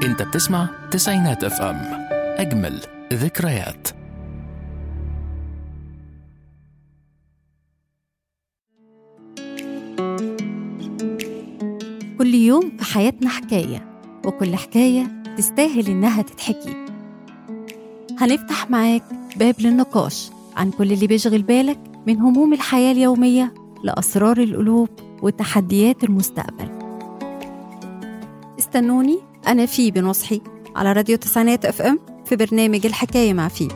انت بتسمع تسعينات اف ام اجمل ذكريات كل يوم في حياتنا حكاية وكل حكاية تستاهل إنها تتحكي هنفتح معاك باب للنقاش عن كل اللي بيشغل بالك من هموم الحياة اليومية لأسرار القلوب وتحديات المستقبل استنوني أنا فيبي نصحي على راديو تسعينات اف ام في برنامج الحكاية مع فيبي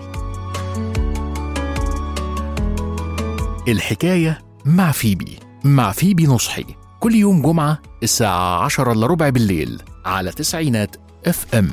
الحكاية مع فيبي مع فيبي نصحي كل يوم جمعة الساعة عشرة إلا ربع بالليل على تسعينات اف ام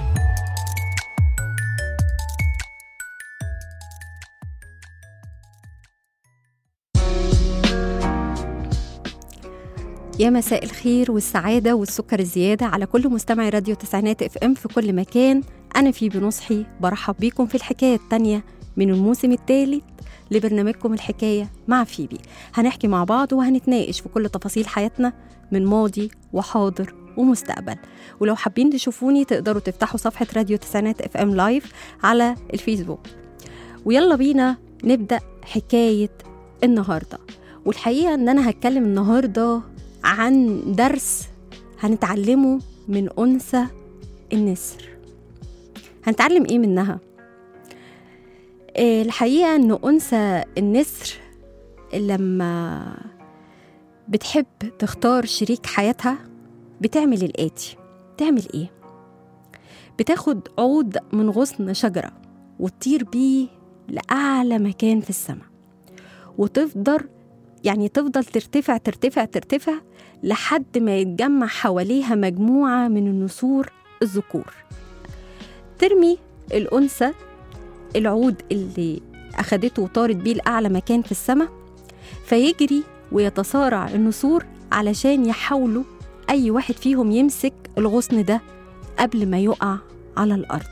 يا مساء الخير والسعادة والسكر الزيادة على كل مستمعي راديو تسعينات اف ام في كل مكان أنا في بنصحي برحب بيكم في الحكاية التانية من الموسم الثالث لبرنامجكم الحكاية مع فيبي هنحكي مع بعض وهنتناقش في كل تفاصيل حياتنا من ماضي وحاضر ومستقبل ولو حابين تشوفوني تقدروا تفتحوا صفحة راديو تسعينات اف ام لايف على الفيسبوك ويلا بينا نبدأ حكاية النهاردة والحقيقة ان انا هتكلم النهاردة عن درس هنتعلمه من أنثى النسر هنتعلم ايه منها آه، الحقيقة ان أنثى النسر لما بتحب تختار شريك حياتها بتعمل الآتي تعمل ايه بتاخد عود من غصن شجرة وتطير بيه لأعلى مكان في السماء وتفضل يعني تفضل ترتفع ترتفع ترتفع لحد ما يتجمع حواليها مجموعة من النسور الذكور ترمي الأنثى العود اللي أخدته وطارت بيه لأعلى مكان في السماء فيجري ويتصارع النسور علشان يحاولوا أي واحد فيهم يمسك الغصن ده قبل ما يقع على الأرض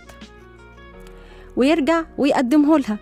ويرجع ويقدمه لها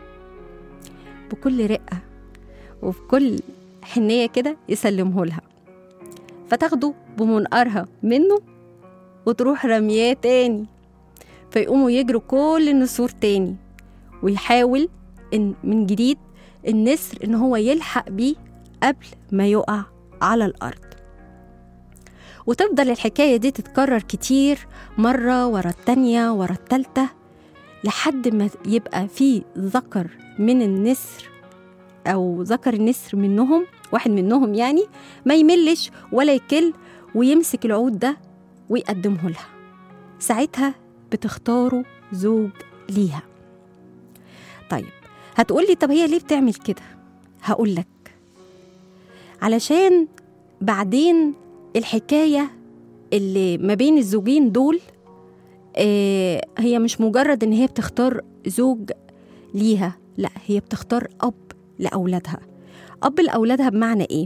بكل رقة وبكل حنية كده يسلمه لها فتاخده بمنقارها منه وتروح رمياه تاني فيقوموا يجروا كل النسور تاني ويحاول إن من جديد النسر إن هو يلحق بيه قبل ما يقع على الأرض وتفضل الحكاية دي تتكرر كتير مرة ورا التانية ورا التالتة لحد ما يبقى في ذكر من النسر أو ذكر النسر منهم واحد منهم يعني ما يملش ولا يكل ويمسك العود ده ويقدمه لها ساعتها بتختاروا زوج ليها طيب هتقولي طب هي ليه بتعمل كده هقول لك علشان بعدين الحكاية اللي ما بين الزوجين دول آه هي مش مجرد ان هي بتختار زوج ليها لا هي بتختار اب لاولادها اب لاولادها بمعنى ايه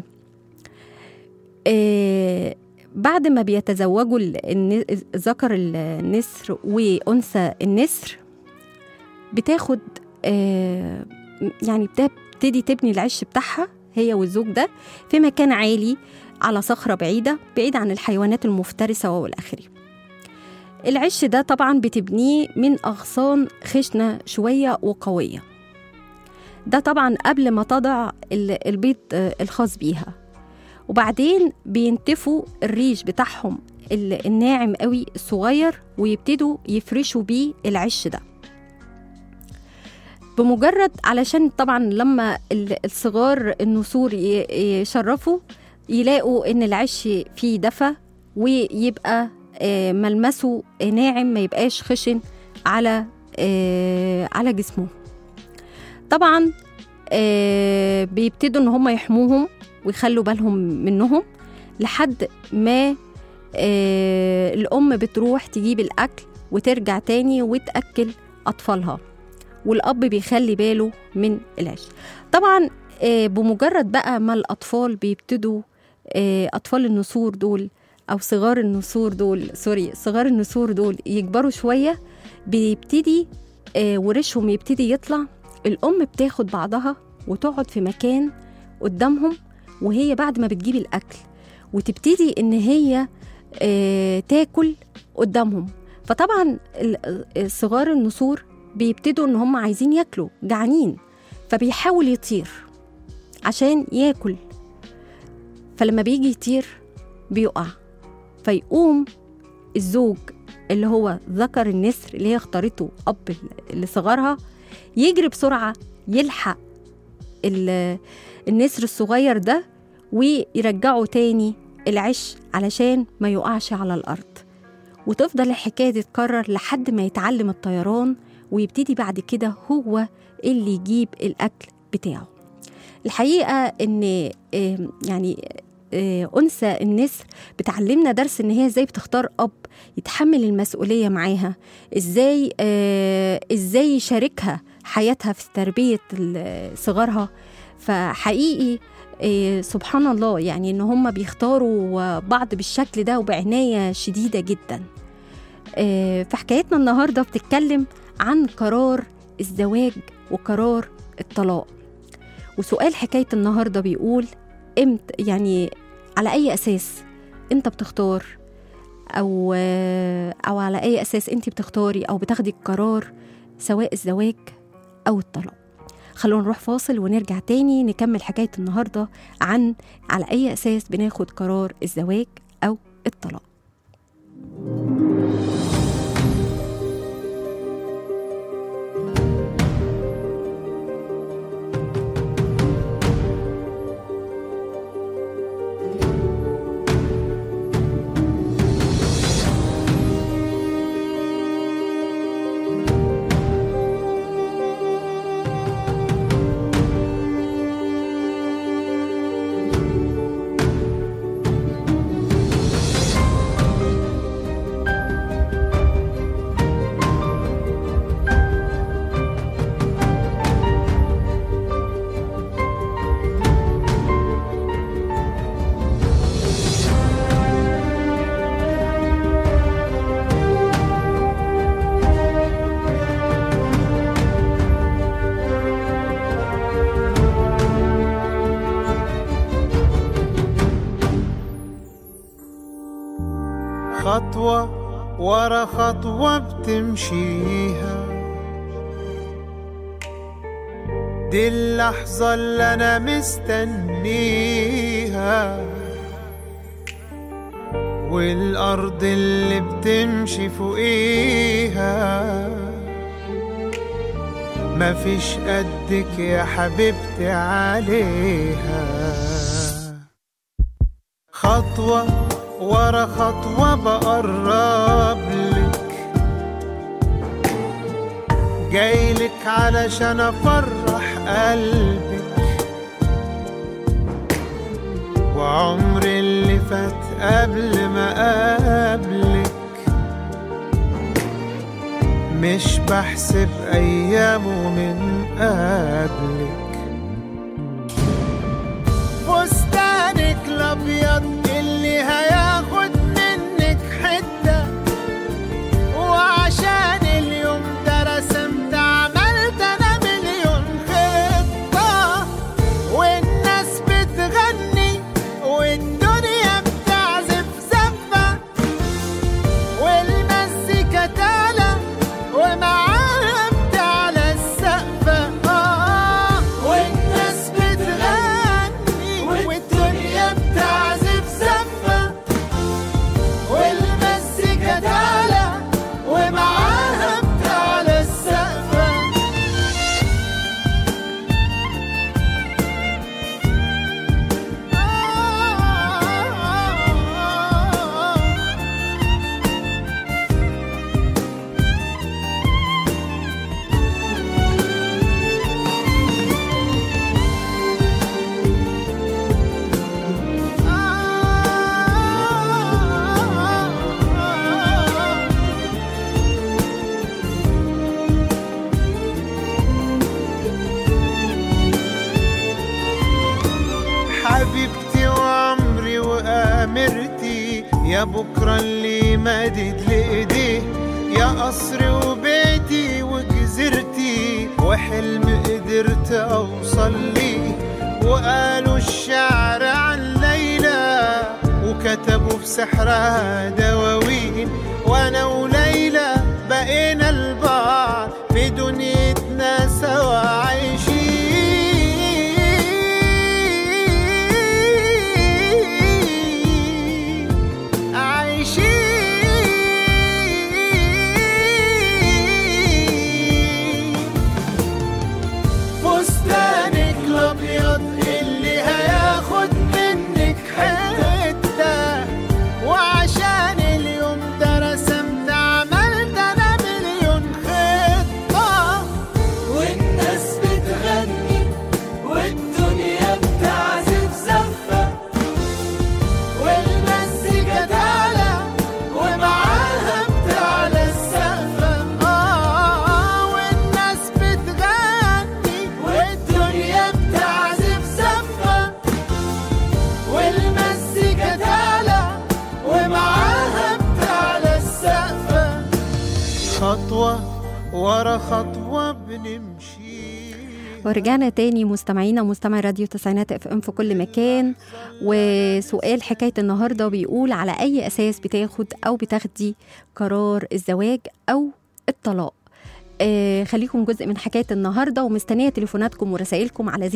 آه بعد ما بيتزوجوا ال- الن- ذكر النسر وانثى النسر بتاخد آه يعني بتبتدي تبني العش بتاعها هي والزوج ده في مكان عالي على صخرة بعيدة بعيد عن الحيوانات المفترسة والآخره العش ده طبعا بتبنيه من أغصان خشنة شوية وقوية ده طبعا قبل ما تضع ال- البيض آه، الخاص بيها وبعدين بينتفوا الريش بتاعهم ال- الناعم قوي الصغير ويبتدوا يفرشوا بيه العش ده بمجرد علشان طبعا لما ال- الصغار النسور ي- يشرفوا يلاقوا ان العش فيه دفى ويبقى آه، ملمسه ناعم ما يبقاش خشن على آه، على جسمه طبعا آه، بيبتدوا ان هم يحموهم ويخلوا بالهم منهم لحد ما آه، الام بتروح تجيب الاكل وترجع تاني وتاكل اطفالها والاب بيخلي باله من العيش طبعا آه، بمجرد بقى ما الاطفال بيبتدوا آه، اطفال النسور دول او صغار النسور دول سوري صغار النسور دول يكبروا شويه بيبتدي آه، ورشهم يبتدي يطلع الام بتاخد بعضها وتقعد في مكان قدامهم وهي بعد ما بتجيب الاكل وتبتدي ان هي آه، تاكل قدامهم فطبعا ال- صغار النسور بيبتدوا ان هم عايزين ياكلوا جعانين فبيحاول يطير عشان ياكل فلما بيجي يطير بيقع فيقوم الزوج اللي هو ذكر النسر اللي هي اختارته اب لصغارها يجري بسرعه يلحق ال- النسر الصغير ده ويرجعه تاني العش علشان ما يقعش على الارض وتفضل الحكايه تتكرر لحد ما يتعلم الطيران ويبتدي بعد كده هو اللي يجيب الاكل بتاعه الحقيقه ان آم، يعني آه، انثى النسر بتعلمنا درس ان هي ازاي بتختار اب يتحمل المسؤوليه معاها ازاي آه، ازاي يشاركها حياتها في تربيه ال- صغارها فحقيقي آه، سبحان الله يعني ان هم بيختاروا بعض بالشكل ده وبعنايه شديده جدا آه، فحكايتنا النهارده بتتكلم عن قرار الزواج وقرار الطلاق وسؤال حكايه النهارده بيقول امتى يعني على اي اساس انت بتختار او او على اي اساس انت بتختاري او بتاخدي القرار سواء الزواج او الطلاق خلونا نروح فاصل ونرجع تاني نكمل حكايه النهارده عن على اي اساس بناخد قرار الزواج او الطلاق خطوة ورا خطوة بتمشيها دي اللحظة اللي أنا مستنيها والأرض اللي بتمشي فوقيها مفيش قدك يا حبيبتي عليها خطوة ورا خطوة بقرب لك جايلك علشان أفرح قلبك وعمري اللي فات قبل ما أقابلك مش بحسب أيامه من قبلك فستانك الابيض اللي هياخد منك حته وعشان اليوم ده رسمت عملت انا مليون خطه والناس بتغني والدنيا بتعزف زفه والمزيكا تعلى ومعاها بتعلى السقفة آه والناس بتغني والدنيا بتعزف زفة والمزيكا تعلى ومعاها بتعلى السقفة آه حبيبتي وعمري وامرتي يا بكره اللي مدد لايديه يا قصري وبيتي وجزيرتي وحلم قدرت اوصل ليه وقالوا الشعر عن ليلى وكتبوا في سحرها دواوين وانا وليلى بقينا البعض في دنيتنا سوا عايشين عايشين فستانك الابيض اللي هياخد منك حته وعشان اليوم ده رسمت عملت انا مليون خطه والناس بتغني والدنيا بتعزف زفه والمزيكا تعلى ومعاها بتعلى السقفة آه والناس بتغني والدنيا بتعزف زفة والمزيكا تعلى ومعاها بتعلى السقفة خطوة ورا خطوة بنمشي ورجعنا تاني مستمعينا مستمع راديو تسعينات اف ام في كل مكان وسؤال حكاية النهاردة بيقول على أي أساس بتاخد أو بتاخدي قرار الزواج أو الطلاق آه خليكم جزء من حكاية النهاردة ومستنية تليفوناتكم ورسائلكم على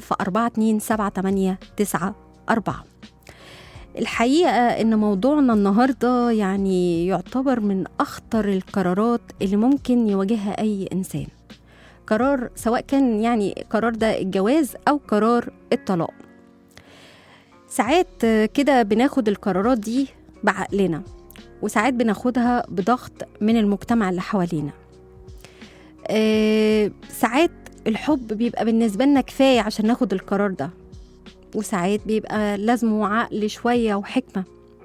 010427894 الحقيقة إن موضوعنا النهاردة يعني يعتبر من أخطر القرارات اللي ممكن يواجهها أي إنسان قرار سواء كان يعني قرار ده الجواز أو قرار الطلاق ساعات آه، كده بناخد القرارات دي بعقلنا وساعات بناخدها بضغط من المجتمع اللي حوالينا آه، ساعات الحب بيبقى بالنسبة لنا كفاية عشان ناخد القرار ده وساعات بيبقى لازمه عقل شوية وحكمة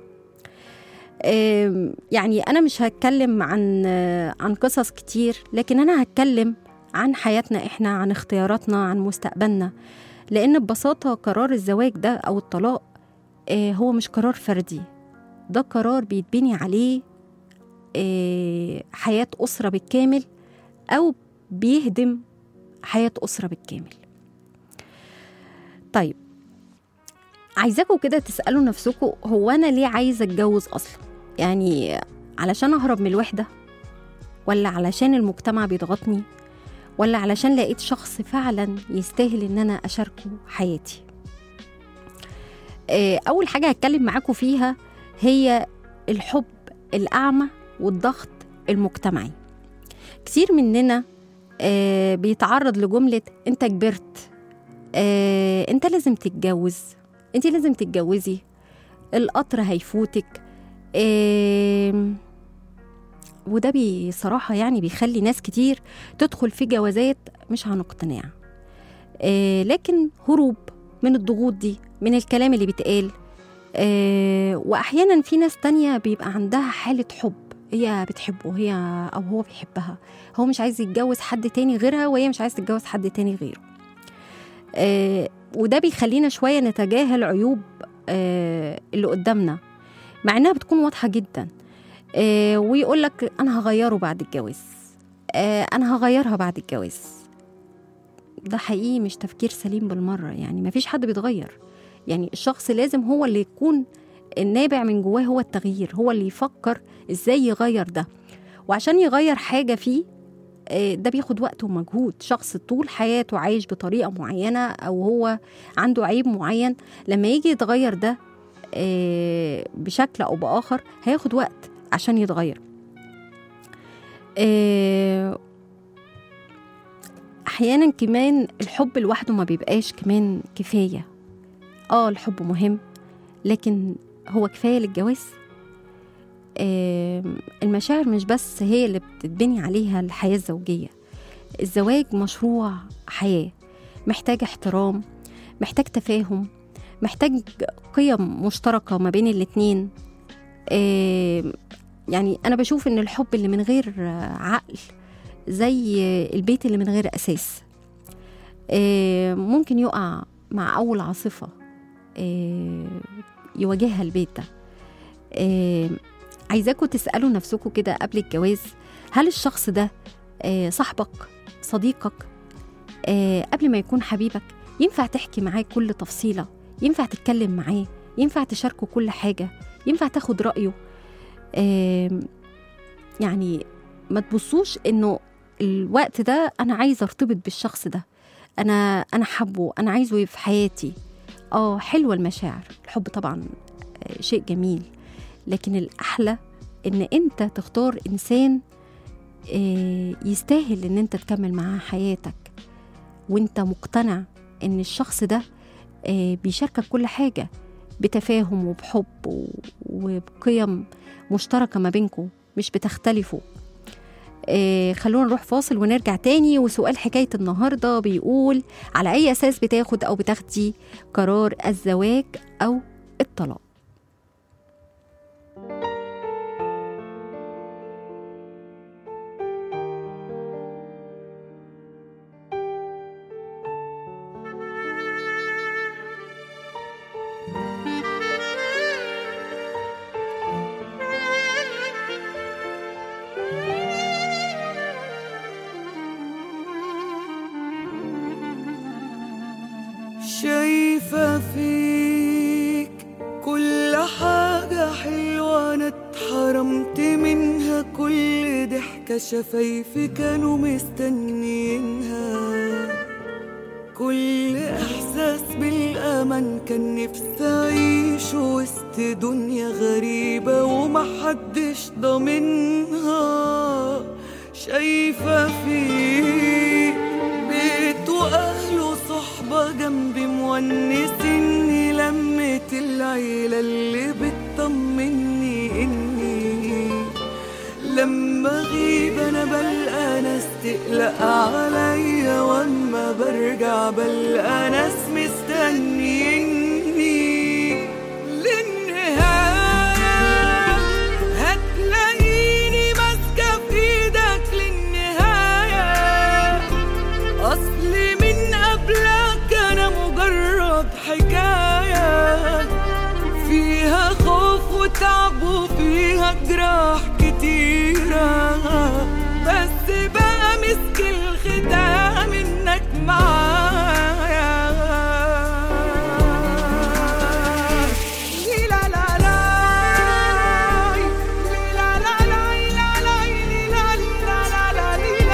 آم، يعني أنا مش هتكلم عن آه، عن قصص كتير لكن أنا هتكلم عن حياتنا إحنا عن اختياراتنا عن مستقبلنا لأن ببساطة قرار الزواج ده أو الطلاق آه، هو مش قرار فردي ده قرار بيتبني عليه آه، حياة أسرة بالكامل أو بيهدم حياة أسرة بالكامل طيب عايزاكم كده تسألوا نفسكم هو أنا ليه عايزة أتجوز أصلا يعني علشان أهرب من الوحدة ولا علشان المجتمع بيضغطني ولا علشان لقيت شخص فعلا يستاهل ان انا اشاركه حياتي آه، اول حاجه هتكلم معاكم فيها هي الحب الاعمى والضغط المجتمعي كتير مننا آه، بيتعرض لجمله انت كبرت آه، انت لازم تتجوز انت لازم تتجوزي القطر هيفوتك آم، وده بصراحة يعني بيخلي ناس كتير تدخل في جوازات مش عن اقتناع آه لكن هروب من الضغوط دي من الكلام اللي بيتقال آه وأحيانا في ناس تانية بيبقى عندها حالة حب هي بتحبه هي أو هو بيحبها هو مش عايز يتجوز حد تاني غيرها وهي مش عايز تتجوز حد تاني غيره آه وده بيخلينا شوية نتجاهل عيوب آه اللي قدامنا مع انها بتكون واضحة جدا آه ويقول لك انا هغيره بعد الجواز آه انا هغيرها بعد الجواز ده حقيقي مش تفكير سليم بالمره يعني ما فيش حد بيتغير يعني الشخص لازم هو اللي يكون النابع من جواه هو التغيير هو اللي يفكر ازاي يغير ده وعشان يغير حاجه فيه آه، ده بياخد وقت ومجهود شخص طول حياته عايش بطريقه معينه او هو عنده عيب معين لما يجي يتغير ده آه، بشكل او باخر هياخد وقت عشان يتغير آه، احيانا كمان الحب لوحده ما بيبقاش كمان كفايه اه الحب مهم لكن هو كفايه للجواز آه، المشاعر مش بس هي اللي بتتبني عليها الحياه الزوجيه الزواج مشروع حياه محتاج احترام محتاج تفاهم محتاج قيم مشتركه ما بين الاتنين آه، يعني انا بشوف ان الحب اللي من غير آه، عقل زي البيت اللي من غير اساس آه، ممكن يقع مع اول عاصفه آه، يواجهها البيت ده آه، عايزاكم تسالوا نفسكم كده قبل الجواز هل الشخص ده آه، صاحبك صديقك آه، قبل ما يكون حبيبك ينفع تحكي معاه كل تفصيله ينفع تتكلم معاه ينفع تشاركه كل حاجة ينفع تاخد رأيه آم، يعني ما تبصوش انه الوقت ده انا عايزه ارتبط بالشخص ده انا انا حبه انا عايزه في حياتي اه حلوه المشاعر الحب طبعا آه، شيء جميل لكن الاحلى ان انت تختار انسان آه، يستاهل ان انت تكمل معاه حياتك وانت مقتنع ان الشخص ده آه، بيشاركك كل حاجه بتفاهم وبحب و- وبقيم مشتركه ما بينكم مش بتختلفوا آه خلونا نروح فاصل ونرجع تاني وسؤال حكاية النهاردة بيقول على أي أساس بتاخد أو بتاخدي قرار الزواج أو الطلاق شايفة فيك كل حاجة حلوة أنا اتحرمت منها كل ضحكة شفايفي كانوا مستنيينها كل إحساس بالأمان كان نفسي أعيش وسط دنيا غريبة ومحدش ضامنها شايفة فيك بيت وأهله صحبة جنبي مونسني لمة العيلة اللي بتطمني إني لما اغيب انا بلقى ناس تقلق عليا واما برجع بلقى ناس مستنيني للنهاية هتلاقيني ماسكة في ايدك للنهاية اصلي من قبلك انا مجرد حكاية فيها خوف وتعب وفيها جراح كتيرة بس بقى مسك الختام انك معايا لا لا لا لا لا لا لا لا لا لا لا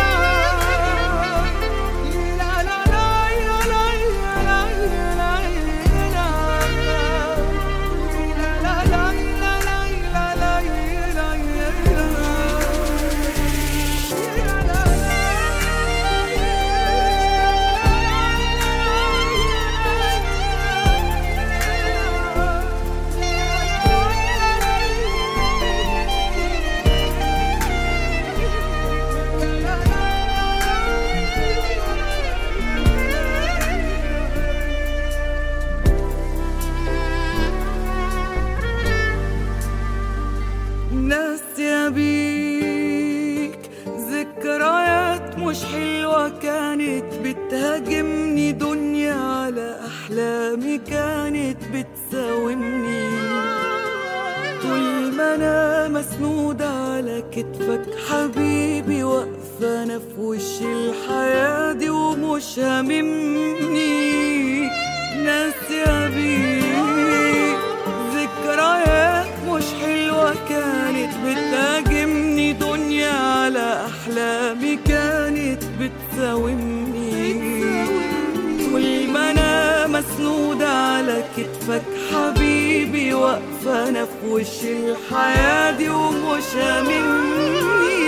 ناس يا بيك ذكريات مش حلوة كانت بتهاجمني دنيا على أحلامي كانت بتساومني طول ما أنا مسنودة على كتفك حبيبي واقفة أنا في وش الحياة دي ومش هاممني ناس يا بيك ذكريات مش حلوة كانت بتهاجمني دنيا على أحلامي كانت بتساومني طول ما أنا مسنودة على كتفك حبيبي واقفة أنا في وش الحياة دي ومش هاممني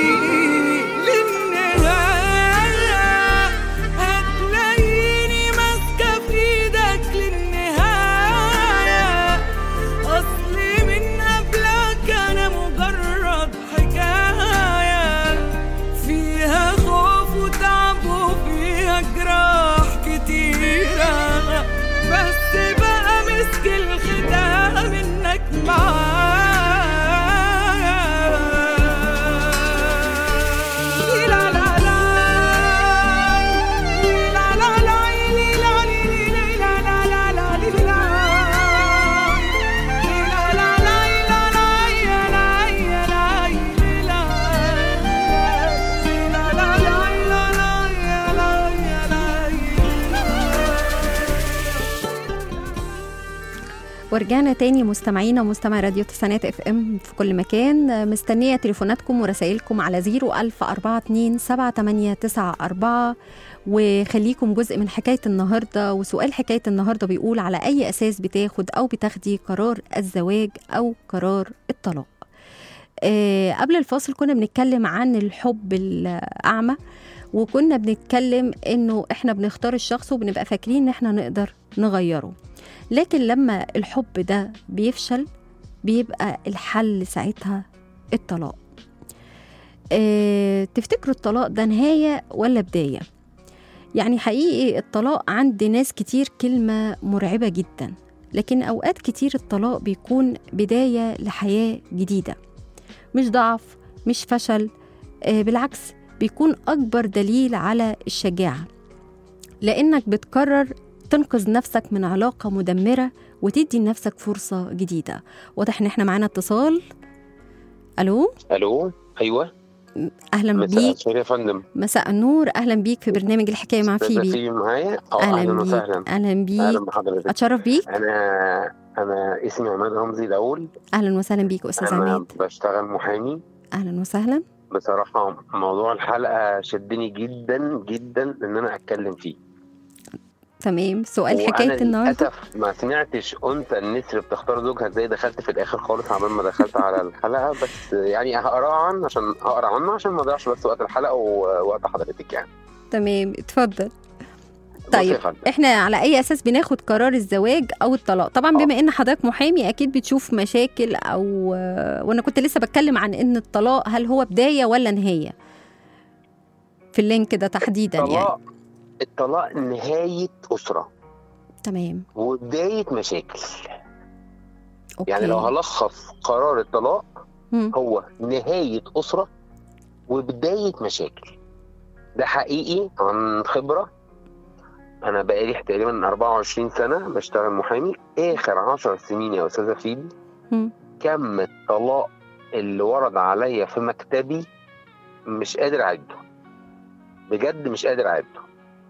للنهاية هتلاقيني ماسكة في ايدك للنهاية أصلي من قبلك أنا مجرد حكاية فيها خوف وتعب وفيها جراح كتيرة بس بقى مسك الختام إنك معايا ورجعنا تاني مستمعينا ومستمع راديو تسعينات اف ام في كل مكان مستنيه تليفوناتكم ورسائلكم على 01042 وخليكم جزء من حكايه النهارده وسؤال حكايه النهارده بيقول على اي اساس بتاخد او بتاخدي قرار الزواج او قرار الطلاق آه قبل الفاصل كنا بنتكلم عن الحب الاعمى وكنا بنتكلم انه احنا بنختار الشخص وبنبقى فاكرين ان احنا نقدر نغيره لكن لما الحب ده بيفشل بيبقى الحل ساعتها الطلاق اه تفتكروا الطلاق ده نهاية ولا بداية يعني حقيقي الطلاق عند ناس كتير كلمة مرعبة جدا لكن أوقات كتير الطلاق بيكون بداية لحياة جديدة مش ضعف مش فشل اه بالعكس بيكون أكبر دليل على الشجاعة لأنك بتقرر تنقذ نفسك من علاقة مدمرة وتدي لنفسك فرصة جديدة واضح إن إحنا معانا اتصال ألو الو ايوه أهلا مساء بيك الخير يا فندم مساء النور أهلا بيك في برنامج الحكاية مع أستاذة فيبي فيبي معايا اه أهلا اهلا بيك وسهلا أهلا اهلا بيك بحضرتك أتشرف بيك انا انا اسمي عماد رمزي الاول أهلا وسهلا بيك أستاذ انا عماد بشتغل محامي أهلا وسهلا بصراحه موضوع الحلقه شدني جدا جدا ان انا اتكلم فيه تمام سؤال وأنا حكاية النهاردة للاسف ما سمعتش انثى النسر بتختار زوجها ازاي دخلت في الاخر خالص عبال ما دخلت على الحلقه بس يعني هقرا عن عشان اقرا عنه عشان ما اضيعش بس وقت الحلقه ووقت حضرتك يعني تمام اتفضل بصي طيب. يا فندم احنا على اي اساس بناخد قرار الزواج او الطلاق طبعا بما ان حضرتك محامي اكيد بتشوف مشاكل او وانا كنت لسه بتكلم عن ان الطلاق هل هو بدايه ولا نهايه في اللينك ده تحديدا يعني الطلاق الطلاق نهايه اسره تمام وبدايه مشاكل اوكي يعني لو هلخص قرار الطلاق مم. هو نهاية أسرة وبداية مشاكل ده حقيقي عن خبرة أنا بقالي تقريبا 24 سنة بشتغل محامي آخر 10 سنين يا أستاذة فيبي مم. كم الطلاق اللي ورد عليا في مكتبي مش قادر أعده بجد مش قادر أعده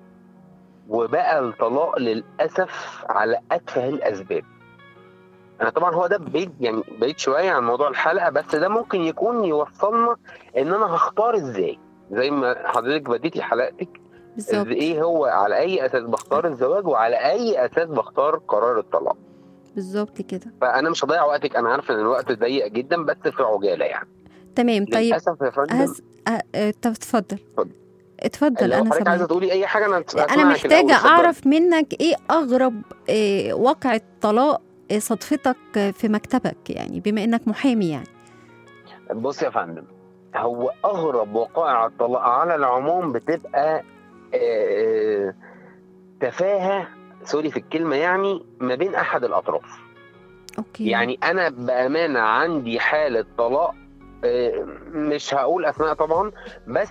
وبقى الطلاق للأسف على أتفه الأسباب انا طبعا هو ده بعيد يعني بعيد شويه عن موضوع الحلقه بس ده ممكن يكون يوصلنا ان انا هختار ازاي زي ما حضرتك بديتي حلقتك بالظبط ايه هو على اي اساس بختار الزواج وعلى اي اساس بختار قرار الطلاق بالظبط كده فانا مش هضيع وقتك انا عارف ان الوقت ضيق جدا بس في عجاله يعني تمام طيب للاسف يا فندم هز... أه... أه... طب اتفضل اتفضل. اتفضل لو انا حضرتك عايزه سامعك تقولي اي حاجه انا انا هسمعك الأول، محتاجه اتفضلي. اعرف منك ايه اغرب إيه واقعة طلاق إيه صدفتك في مكتبك يعني بما انك محامي يعني بص يا فندم هو اغرب وقائع الطلاق على العموم بتبقى آه، تفاهه سوري في الكلمه يعني ما بين احد الاطراف اوكي يعني انا بامانه عندي حاله طلاق آه، مش هقول اسماء طبعا بس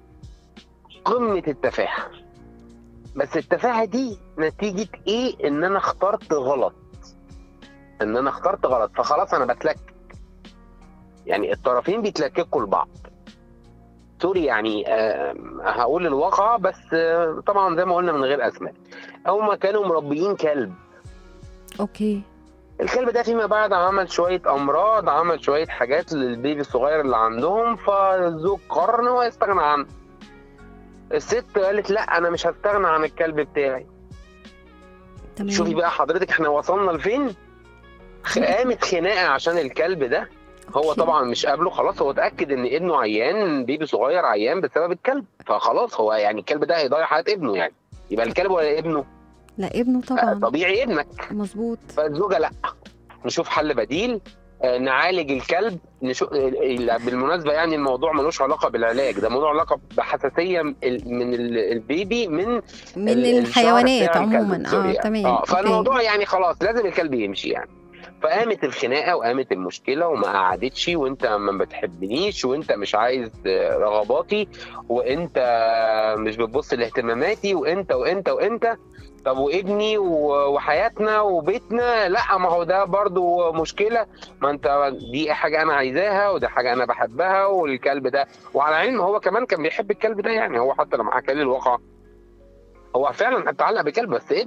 قمه التفاهه بس التفاهه دي نتيجه ايه ان انا اخترت غلط ان انا اخترت غلط فخلاص انا بتلكك يعني الطرفين بيتلككوا لبعض سوري يعني آه هقول الواقع بس آه طبعا زي ما قلنا من غير اسماء هما كانوا مربيين كلب اوكي الكلب ده فيما بعد عمل شوية أمراض عمل شوية حاجات للبيبي الصغير اللي عندهم فالزوج قرر إن هو يستغنى عنه الست قالت لا أنا مش هستغنى عن الكلب بتاعي تمام شوفي بقى حضرتك احنا وصلنا لفين خ- قامت خناقة عشان الكلب ده هو أوكي. طبعا مش قابله خلاص هو اتأكد إن ابنه عيان بيبي صغير عيان بسبب الكلب فخلاص هو يعني الكلب ده هيضيع حياة ابنه يعني يبقى الكلب ولا ابنه لا ابنه طبعا طبيعي ابنك مظبوط فالزوجه لا نشوف حل بديل آه، نعالج الكلب نشوف بالمناسبه يعني الموضوع ملوش علاقه بالعلاج ده موضوع علاقه بحساسيه من ال- من ال- البيبي من من ال- الشعر الحيوانات بتاع الكلب. عموما اه سوري يعني. تمام اه أوكي. فالموضوع يعني خلاص لازم الكلب يمشي يعني فقامت الخناقه وقامت المشكله وما قعدتش وانت ما بتحبنيش وانت مش عايز آه، رغباتي وانت مش بتبص لاهتماماتي وانت وانت وانت طب وابني و- وحياتنا وبيتنا لا ما هو ده برضو مشكله ما انت دي حاجه انا عايزاها وده حاجه انا بحبها والكلب ده وعلى علم هو كمان كان بيحب الكلب ده يعني هو حتى لما حكى لي الواقع هو فعلا اتعلق بكلب بس ابنك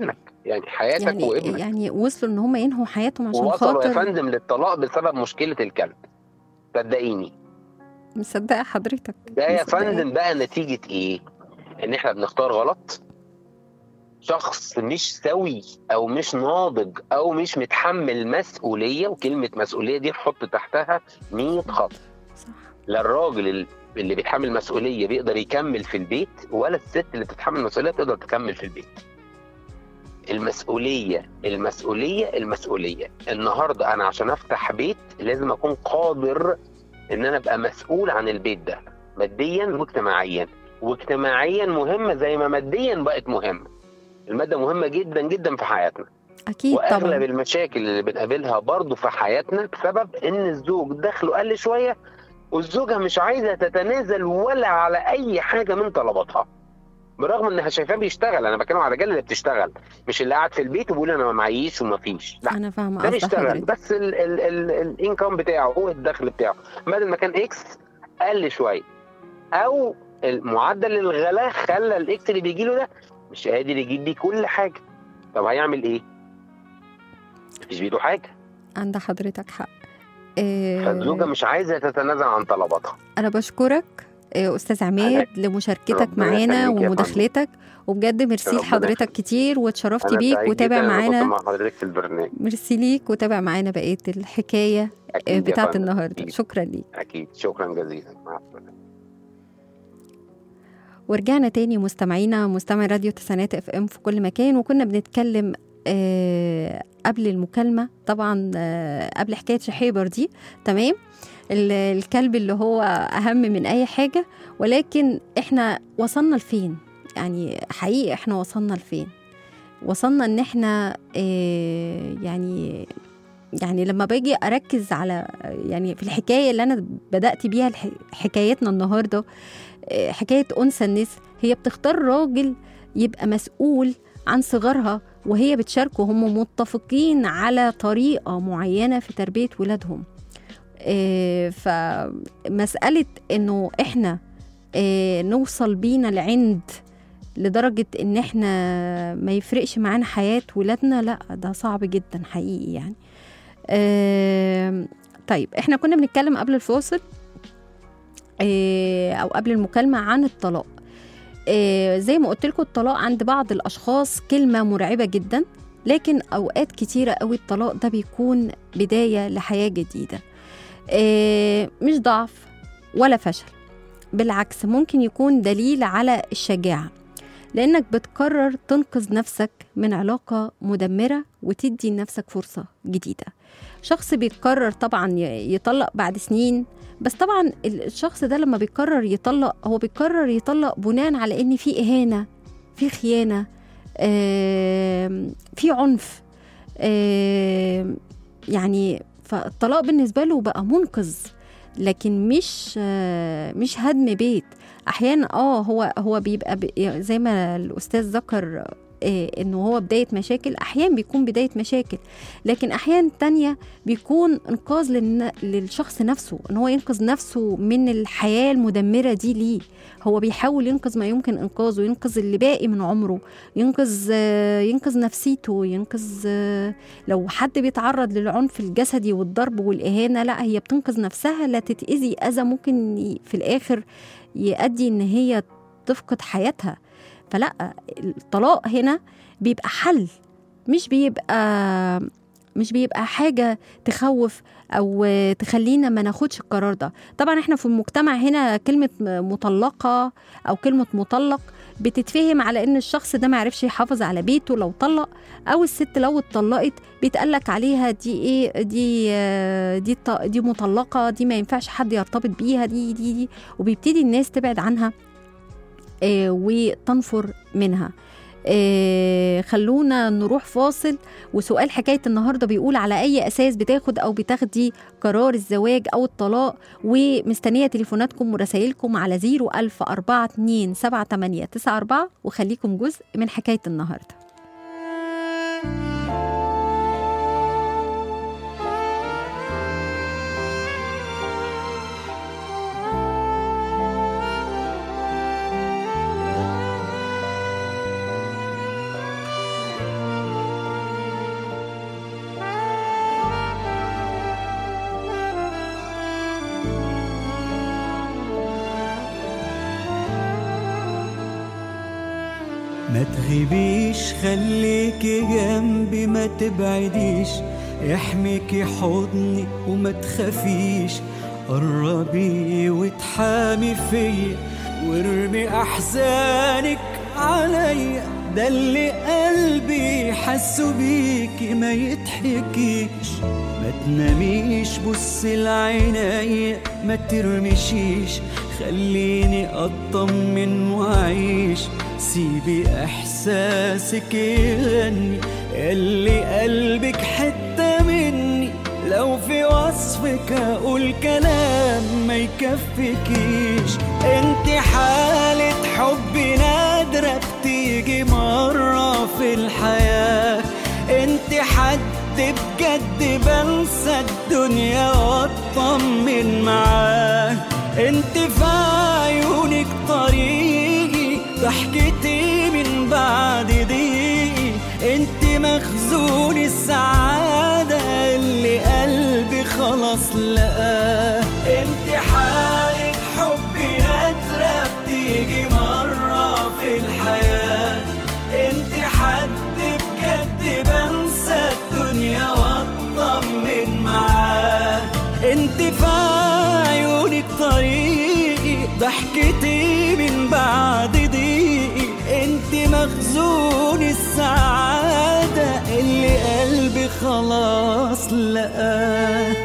يعني حياتك يعني وابنك يعني وصلوا ان هم ينهوا حياتهم عشان ووصلوا يا خاطر فندم للطلاق بسبب مشكله الكلب صدقيني مصدقه حضرتك ده يا مصدقة. فندم بقى نتيجه ايه؟ ان احنا بنختار غلط شخص مش سوي او مش ناضج او مش متحمل مسؤوليه وكلمه مسؤوليه دي نحط تحتها 100 خط صح لا الراجل ال- اللي بيتحمل مسؤوليه بيقدر يكمل في البيت ولا الست اللي بتتحمل مسؤوليه تقدر تكمل في البيت المسؤوليه المسؤوليه المسؤوليه النهارده انا عشان افتح بيت لازم اكون قادر ان انا ابقى مسؤول عن البيت ده ماديا واجتماعيا واجتماعيا مهمه زي ما ماديا بقت مهمه الماده مهمه جدا جدا في حياتنا اكيد واغلب طبعا المشاكل اللي بنقابلها برضو في حياتنا بسبب ان الزوج دخله قل شويه والزوجه مش عايزه تتنازل ولا على اي حاجه من طلباتها برغم انها شايفاه بيشتغل انا بتكلم على الرجاله اللي بتشتغل مش اللي قاعد في البيت وبيقول انا ما معيش وما فيش لا انا فاهمه ده قصد بيشتغل حضرتك بس الانكم بتاعه هو الدخل بتاعه بدل ما كان اكس قل شويه او المعدل الغلاء خلى الاكس اللي بيجي له ده مش قادر يجيب بيه كل حاجه طب هيعمل ايه؟ مفيش بيده حاجه عند حضرتك حق آه، فالزوجه مش عايزه تتنازل عن طلباتها انا بشكرك آه، استاذ عماد لمشاركتك ربنا معانا يخليك يا ومداخلتك وبجد ميرسي ربنا لحضرتك يخليك. كتير واتشرفت أنا بيك سعيد وتابع جداً إن أنا كنت معانا مع حضرتك في البرنامج ميرسي ليك وتابع معانا بقيه الحكايه آه، اكيد يا بتاعت فندم. النهارده أكيد. شكرا ليك اكيد شكرا جزيلا مع السلامه ورجعنا تاني مستمعينا مستمعي راديو تسعينات اف ام في كل مكان وكنا بنتكلم آه قبل المكالمة طبعا آه قبل حكاية شحيبر دي تمام ال- الكلب اللي هو أهم من أي حاجة ولكن احنا وصلنا لفين يعني حقيقي احنا وصلنا لفين وصلنا ان احنا آه يعني يعني لما باجي اركز على يعني في الحكايه اللي انا بدات بيها الح- حكايتنا النهارده آه، حكايه انثى الناس هي بتختار راجل يبقى مسؤول عن صغارها وهي بتشاركه هم متفقين على طريقه معينه في تربيه ولادهم آه، فمساله انه احنا آه، نوصل بينا لعند لدرجة إن إحنا ما يفرقش معانا حياة ولادنا لا ده صعب جدا حقيقي يعني آم، طيب إحنا كنا بنتكلم قبل الفاصل آه، أو قبل المكالمة عن الطلاق آه، زي ما قلت لكم الطلاق عند بعض الأشخاص كلمة مرعبة جدا لكن أوقات كتيرة قوي الطلاق ده بيكون بداية لحياة جديدة آه، مش ضعف ولا فشل بالعكس ممكن يكون دليل على الشجاعة لأنك بتقرر تنقذ نفسك من علاقة مدمرة وتدي لنفسك فرصة جديدة شخص بيقرر طبعا ي- يطلق بعد سنين بس طبعا ال- الشخص ده لما بيقرر يطلق هو بيقرر يطلق بناء على ان في اهانه في خيانه آم، في عنف آم، يعني فالطلاق بالنسبه له بقى منقذ لكن مش آه، مش هدم بيت احيانا اه هو هو بيبقى ب- زي ما الاستاذ ذكر آه، انه هو بدايه مشاكل احيانا بيكون بدايه مشاكل لكن احيانا تانية بيكون انقاذ للن... للشخص نفسه ان هو ينقذ نفسه من الحياه المدمره دي ليه هو بيحاول ينقذ ما يمكن انقاذه ينقذ اللي باقي من عمره ينقذ آه، ينقذ نفسيته ينقذ آه، لو حد بيتعرض للعنف الجسدي والضرب والاهانه لا هي بتنقذ نفسها لا تتاذي اذى ممكن ي- في الاخر يؤدي ان هي تفقد حياتها فلا الطلاق هنا بيبقى حل مش بيبقى مش بيبقى حاجة تخوف أو تخلينا ما ناخدش القرار ده طبعا احنا في المجتمع هنا كلمة مطلقة أو كلمة مطلق بتتفهم على ان الشخص ده معرفش يحافظ على بيته لو طلق او الست لو اتطلقت بيتقالك عليها دي ايه دي آه، دي ط- دي مطلقه دي ما ينفعش حد يرتبط بيها دي دي دي وبيبتدي الناس تبعد عنها آه، وتنفر منها آه، خلونا نروح فاصل وسؤال حكاية النهاردة بيقول على أي أساس بتاخد أو بتاخدي قرار الزواج أو الطلاق ومستنية تليفوناتكم ورسائلكم على 010427894 وخليكم جزء من حكاية النهاردة ما تغيبيش خليكي جنبي ما تبعديش يحميكي حضني وما تخافيش قربي وتحامي فيا وارمي احزانك عليا ده اللي قلبي حسه بيكي ما يضحكيش ما تناميش بصي لعينيا ما ترمشيش خليني اطمن واعيش سيبي احساسك يغني اللي قلبك حته مني لو في وصفك اقول كلام ما يكفيكيش انت حالة حب نادرة بتيجي مرة في الحياة انت حد بجد بنسى الدنيا واطمن معاه انت في عيونك طريقي ضحكتي من بعد ضيقي انت مخزون السعادة اللي قلبي خلاص لقاه انت حالة حب نادرة بتيجي مرة في الحياة انت حد بجد بنسى الدنيا واطمن معاه انت في عيونك طريقي ضحكتي من بعد ضيقي انت مخزون السعادة اللي قلبي خلاص لقاه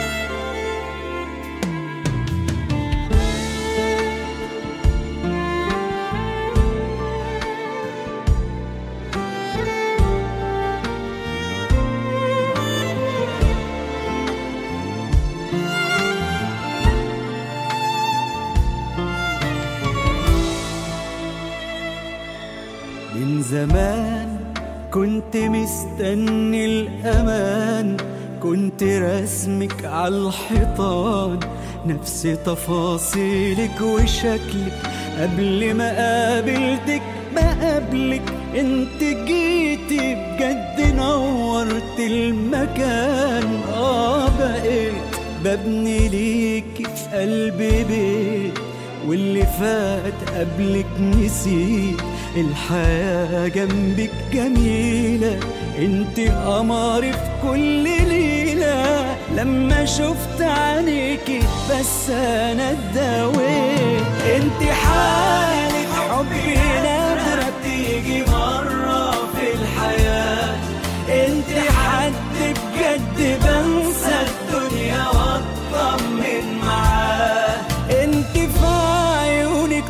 من زمان كنت مستني الأمان كنت رسمك على الحيطان نفس تفاصيلك وشكلك قبل ما قابلتك بقابلك انت جيتي بجد نورت المكان اه بقيت ببني ليكي في قلبي بيت واللي فات قبلك نسيت الحياة جنبك جميلة انت قمري في كل ليلة لما شفت عينيكي بس انا اتداويت انت حالة حبي نادرة بتيجي مرة في الحياة انت حد بجد بنسى الدنيا واطمن معاه انت في عيونك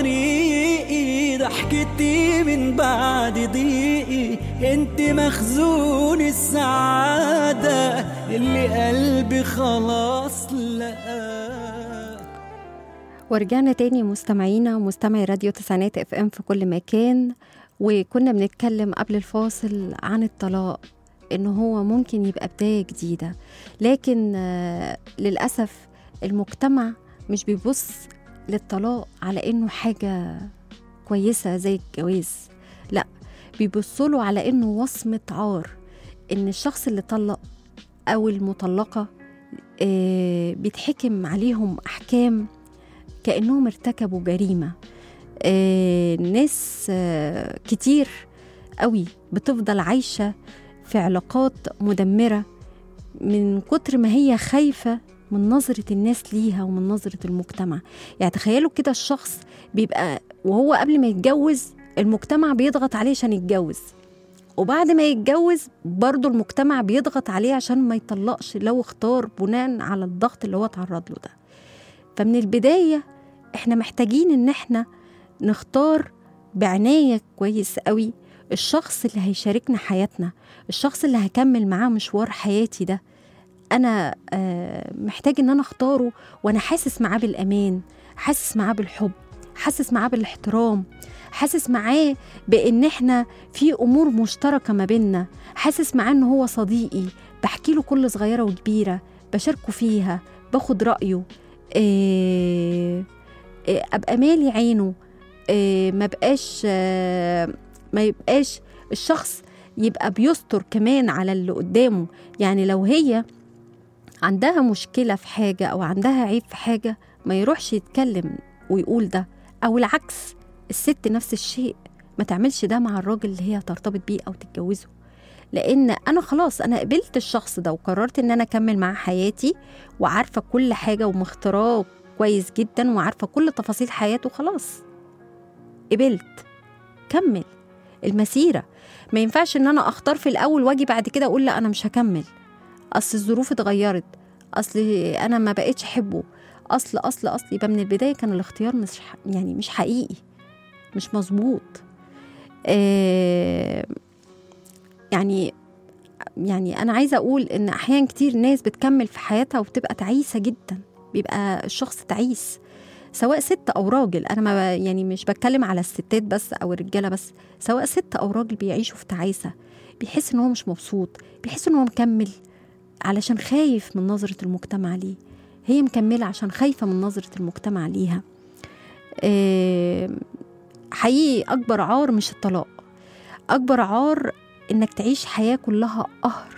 طريقي ضحكتي من بعد ضيقي انت مخزون السعادة اللي قلبي خلاص لقاه ورجعنا تاني مستمعينا ومستمعي راديو تسعينات اف ام في كل مكان وكنا بنتكلم قبل الفاصل عن الطلاق ان هو ممكن يبقى بداية جديدة لكن آه، للأسف المجتمع مش بيبص للطلاق على انه حاجة كويسة زي الجواز لا بيبصوا له على انه وصمة عار ان الشخص اللي طلق او المطلقة آه، بيتحكم عليهم احكام كأنهم ارتكبوا جريمة آه، ناس آه، كتير قوي بتفضل عايشة في علاقات مدمرة من كتر ما هي خايفة من نظرة الناس ليها ومن نظرة المجتمع يعني تخيلوا كده الشخص بيبقى وهو قبل ما يتجوز المجتمع بيضغط عليه عشان يتجوز وبعد ما يتجوز برضه المجتمع بيضغط عليه عشان ما يطلقش لو اختار بناء على الضغط اللي هو اتعرض له ده فمن البداية احنا محتاجين ان احنا نختار بعناية كويس قوي الشخص اللي هيشاركنا حياتنا الشخص اللي هكمل معاه مشوار حياتي ده انا آه، محتاج ان انا اختاره وانا حاسس معاه بالامان حاسس معاه بالحب حاسس معاه بالاحترام حاسس معاه بان احنا في امور مشتركه ما بينا حاسس معاه ان هو صديقي بحكي له كل صغيره وكبيره بشاركه فيها باخد رايه إيه إيه ابقى مالي عينه إيه ما بقاش آه، ما يبقاش الشخص يبقى بيستر كمان على اللي قدامه يعني لو هي عندها مشكلة في حاجة أو عندها عيب في حاجة ما يروحش يتكلم ويقول ده أو العكس الست نفس الشيء ما تعملش ده مع الراجل اللي هي ترتبط بيه او تتجوزه لان انا خلاص انا قبلت الشخص ده وقررت ان انا اكمل معاه حياتي وعارفه كل حاجه ومختاراه كويس جدا وعارفه كل تفاصيل حياته خلاص قبلت كمل المسيره ما ينفعش ان انا اختار في الاول واجي بعد كده اقول لا انا مش هكمل اصل الظروف اتغيرت اصل انا ما بقتش احبه اصل اصل اصل يبقى من البدايه كان الاختيار مش ح- يعني مش حقيقي مش مظبوط آه يعني يعني انا عايزه اقول ان احيان كتير ناس بتكمل في حياتها وبتبقى تعيسه جدا بيبقى الشخص تعيس سواء ست او راجل انا ما يعني مش بتكلم على الستات بس او الرجاله بس سواء ست او راجل بيعيشوا في تعيسه بيحس ان هو مش مبسوط بيحس ان هو مكمل علشان خايف من نظره المجتمع ليه هي مكمله عشان خايفه من نظره المجتمع ليها آه، حقيقي اكبر عار مش الطلاق اكبر عار انك تعيش حياه كلها قهر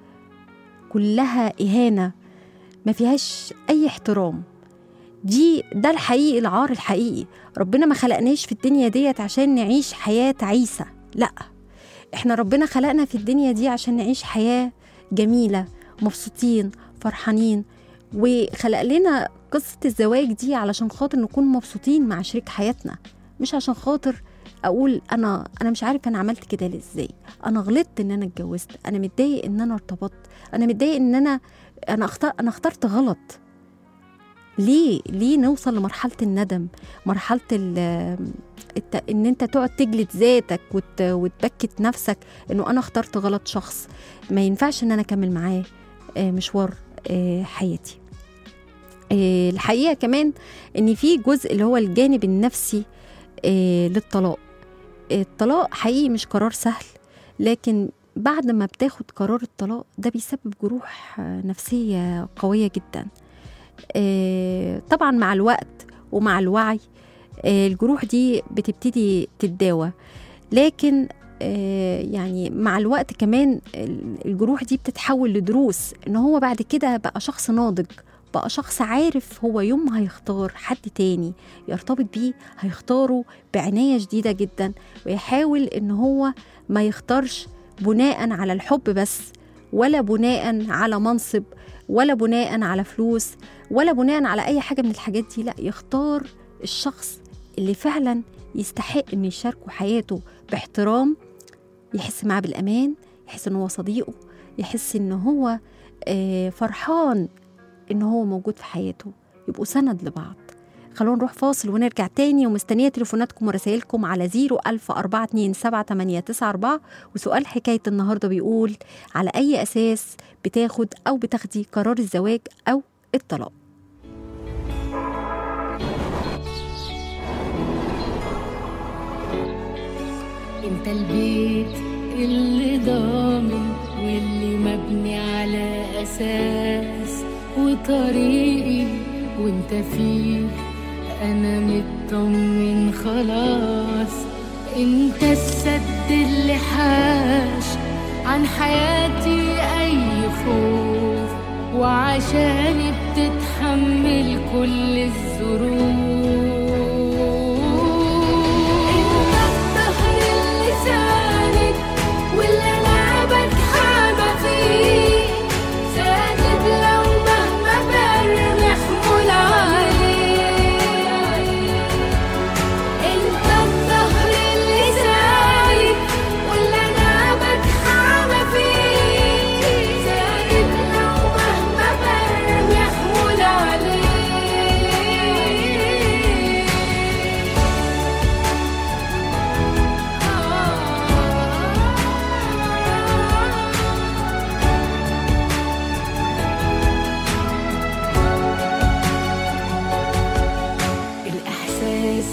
كلها اهانه ما فيهاش اي احترام دي ده الحقيقي العار الحقيقي ربنا ما خلقناش في الدنيا ديت عشان نعيش حياه تعيسه لا احنا ربنا خلقنا في الدنيا دي عشان نعيش حياه جميله مبسوطين فرحانين وخلق لنا قصه الزواج دي علشان خاطر نكون مبسوطين مع شريك حياتنا مش عشان خاطر اقول انا انا مش عارف انا عملت كده ليه ازاي انا غلطت ان انا اتجوزت انا متضايق ان انا ارتبطت انا متضايق ان انا انا اختار انا اخترت غلط ليه ليه نوصل لمرحله الندم مرحله ال الت... ان انت تقعد تجلد ذاتك وت... وتبكت نفسك انه انا اخترت غلط شخص ما ينفعش ان انا اكمل معاه آه، مشوار آه، حياتي آه، الحقيقه كمان ان في جزء اللي هو الجانب النفسي آه، للطلاق الطلاق حقيقي مش قرار سهل لكن بعد ما بتاخد قرار الطلاق ده بيسبب جروح آه، نفسية قوية جدا آه، طبعا مع الوقت ومع الوعي آه، الجروح دي بتبتدي تتداوى لكن آه، يعني مع الوقت كمان ال- الجروح دي بتتحول لدروس ان هو بعد كده بقى شخص ناضج بقى شخص عارف هو يوم ما هيختار حد تاني يرتبط بيه هيختاره بعناية شديدة جدا ويحاول ان هو ما يختارش بناء على الحب بس ولا بناء على منصب ولا بناء على فلوس ولا بناء على اي حاجة من الحاجات دي لا يختار الشخص اللي فعلا يستحق ان يشاركه حياته باحترام يحس معاه بالامان يحس ان هو صديقه يحس ان هو آه، فرحان ان هو موجود في حياته يبقوا سند لبعض خلونا نروح فاصل ونرجع تاني ومستنية تليفوناتكم ورسائلكم على 010427894 وسؤال حكاية النهاردة بيقول على أي أساس بتاخد أو بتاخدي قرار الزواج أو الطلاق انت البيت اللي ضامن واللي مبني على اساس وطريقي وانت فيه انا مطمن خلاص انت السد اللي حاش عن حياتي اي خوف وعشاني بتتحمل كل الظروف انت الظهر اللي ساند واللي انا بتحامى فيه ساند لو مهما برمي حمول عليه انت الظهر اللي ساند واللي انا بتحامى فيه ساند لو مهما برمي حمول عليه الإحساس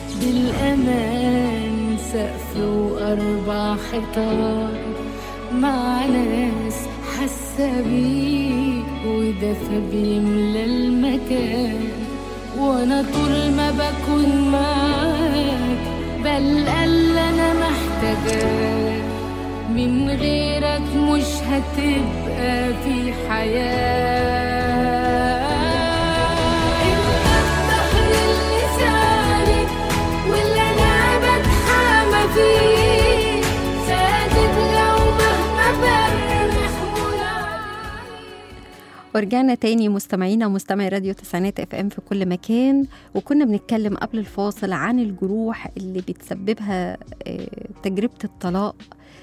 بالأمان سقف وأربع حيطان مع ناس حاسة بيك ودفى بيملى المكان وأنا طول ما بكون معاك بلقى اللي أنا محتاجاه من غيرك مش هتبقى في حياة انت الظهر اللي ساند واللي انا بتحامى فيه ورجعنا تاني مستمعينا ومستمعي راديو تسعينات اف ام في كل مكان وكنا بنتكلم قبل الفاصل عن الجروح اللي بتسببها آه، تجربة الطلاق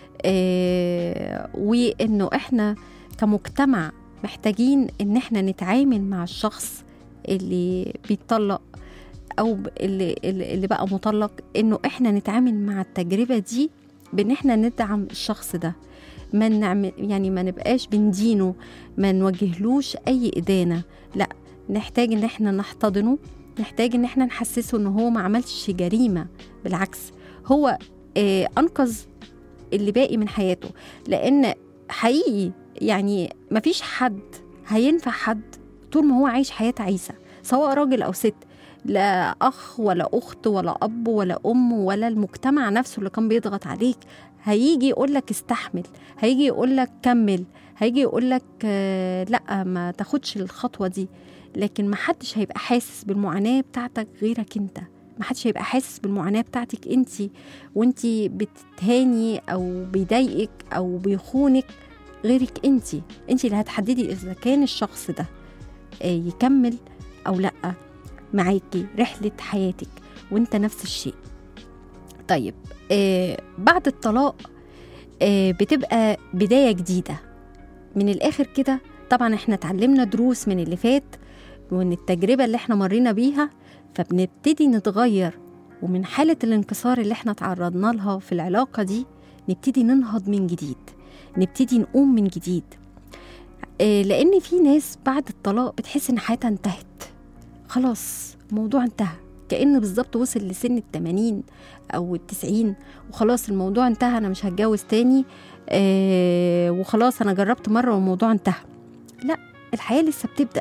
آه، وانه احنا كمجتمع محتاجين ان احنا نتعامل مع الشخص اللي بيتطلق او ب- اللي اللي اللي بقى مطلق انه احنا نتعامل مع التجربة دي بان احنا ندعم الشخص ده ما نعمل يعني ما نبقاش بندينه ما نوجهلوش اي ادانه لا نحتاج ان احنا نحتضنه نحتاج ان احنا نحسسه ان هو ما عملش جريمه بالعكس هو آه انقذ اللي باقي من حياته لان حقيقي يعني ما فيش حد هينفع حد طول ما هو عايش حياه عيسى سواء راجل او ست لا اخ ولا اخت ولا اب ولا ام ولا المجتمع نفسه اللي كان بيضغط عليك هيجي يقول لك استحمل هيجي يقول لك كمل هيجي يقول لك آه، لا ما تاخدش الخطوه دي لكن ما حدش هيبقى حاسس بالمعاناه بتاعتك غيرك انت ما حدش هيبقى حاسس بالمعاناه بتاعتك انت وانت بتتهاني او بيضايقك او بيخونك غيرك انت انت اللي هتحددي اذا كان الشخص ده آه، يكمل او لا معاكي رحله حياتك وانت نفس الشيء طيب آه بعد الطلاق آه بتبقى بدايه جديده من الاخر كده طبعا احنا اتعلمنا دروس من اللي فات ومن التجربه اللي احنا مرينا بيها فبنبتدي نتغير ومن حاله الانكسار اللي احنا تعرضنا لها في العلاقه دي نبتدي ننهض من جديد نبتدي نقوم من جديد آه لان في ناس بعد الطلاق بتحس ان حياتها انتهت خلاص الموضوع انتهى كأن بالظبط وصل لسن التمانين أو التسعين وخلاص الموضوع انتهى أنا مش هتجوز تاني آه وخلاص أنا جربت مرة والموضوع انتهى لا الحياة لسه بتبدأ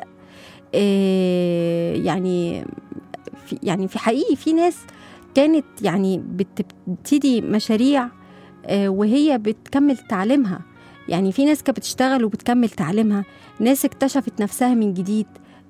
آه يعني في يعني في حقيقي في ناس كانت يعني بتبتدي مشاريع آه وهي بتكمل تعليمها يعني في ناس كانت بتشتغل وبتكمل تعليمها ناس اكتشفت نفسها من جديد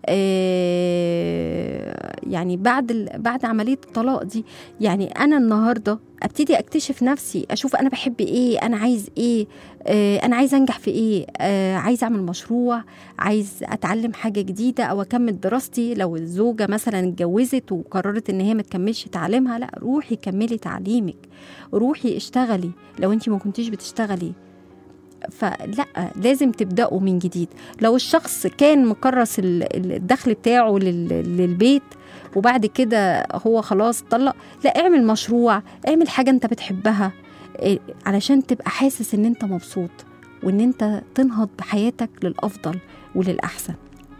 آه، يعني بعد ال- بعد عمليه الطلاق دي يعني انا النهارده ابتدي اكتشف نفسي اشوف انا بحب ايه انا عايز ايه آه، انا عايز انجح في ايه آه، عايز اعمل مشروع عايز اتعلم حاجه جديده او اكمل دراستي لو الزوجه مثلا اتجوزت وقررت ان هي ما تكملش تعليمها لا روحي كملي تعليمك روحي اشتغلي لو انت ما كنتيش بتشتغلي فلا لازم تبداوا من جديد لو الشخص كان مكرس ال- ال- الدخل بتاعه لل- للبيت وبعد كده هو خلاص طلق لا اعمل مشروع اعمل حاجة انت بتحبها إيه، علشان تبقى حاسس ان انت مبسوط وان انت تنهض بحياتك للأفضل وللأحسن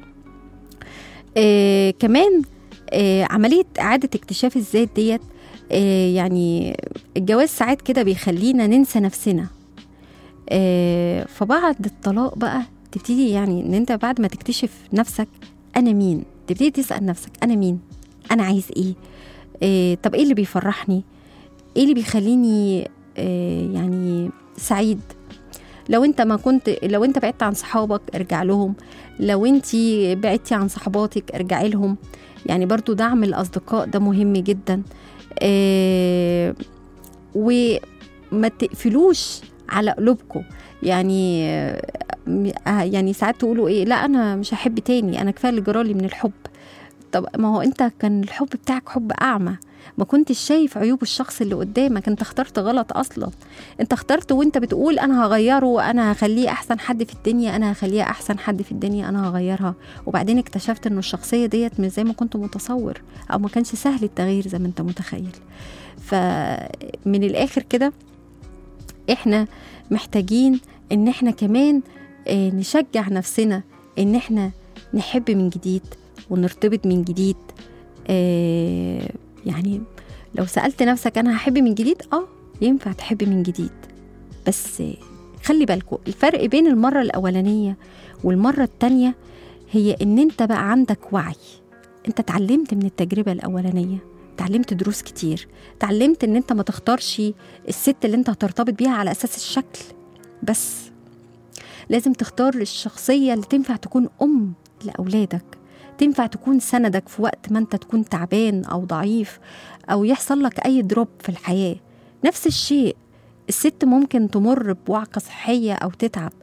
آه كمان آه عملية إعادة اكتشاف الذات ديت آه يعني الجواز ساعات كده بيخلينا ننسى نفسنا آه فبعد الطلاق بقى تبتدي يعني ان انت بعد ما تكتشف نفسك انا مين تبتدي تسال نفسك انا مين انا عايز ايه آه طب ايه اللي بيفرحني ايه اللي بيخليني آه يعني سعيد لو انت ما كنت لو انت بعدت عن صحابك ارجع لهم لو انت بعدتي عن صحباتك ارجعي لهم يعني برضو دعم الاصدقاء ده مهم جدا آه وما تقفلوش على قلوبكم يعني آه، يعني ساعات تقولوا ايه لا انا مش هحب تاني انا كفايه اللي جرالي من الحب طب ما هو انت كان الحب بتاعك حب اعمى ما كنتش شايف عيوب الشخص اللي قدامك انت اخترت غلط اصلا انت اخترت وانت بتقول انا هغيره انا هخليه احسن حد في الدنيا انا هخليها احسن حد في الدنيا انا هغيرها وبعدين اكتشفت انه الشخصيه ديت مش زي ما كنت متصور او ما كانش سهل التغيير زي ما انت متخيل فمن الاخر كده احنا محتاجين ان احنا كمان آه، نشجع نفسنا ان احنا نحب من جديد ونرتبط من جديد آه، يعني لو سألت نفسك انا هحب من جديد اه ينفع تحب من جديد بس آه، خلي بالكوا الفرق بين المرة الأولانية والمرة التانية هي ان انت بقى عندك وعي انت اتعلمت من التجربة الأولانية اتعلمت دروس كتير اتعلمت ان انت ما تختارش الست اللي انت هترتبط بيها على اساس الشكل بس لازم تختار الشخصية اللي تنفع تكون أم لأولادك تنفع تكون سندك في وقت ما انت تكون تعبان أو ضعيف أو يحصل لك أي دروب في الحياة نفس الشيء الست ممكن تمر بوعكة صحية أو تتعب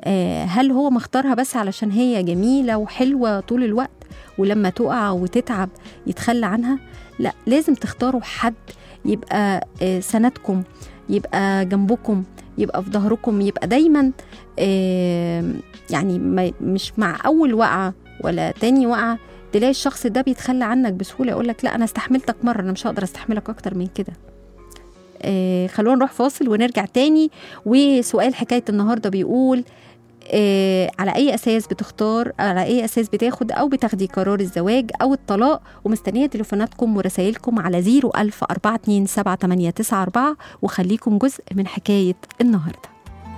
آه، هل هو مختارها بس علشان هي جميلة وحلوة طول الوقت ولما تقع وتتعب يتخلى عنها لا لازم تختاروا حد يبقى آه، سندكم يبقى جنبكم يبقى في ظهركم يبقى دايما آه، يعني ما- مش مع اول وقعه ولا تاني وقعه تلاقي الشخص ده بيتخلى عنك بسهوله يقول لك لا انا استحملتك مره انا مش هقدر استحملك اكتر من كده آه خلونا نروح فاصل ونرجع تاني وسؤال حكايه النهارده بيقول آه على اي اساس بتختار على اي اساس بتاخد او بتاخدي قرار الزواج او الطلاق ومستنيه تليفوناتكم ورسائلكم على 01000 427 وخليكم جزء من حكايه النهارده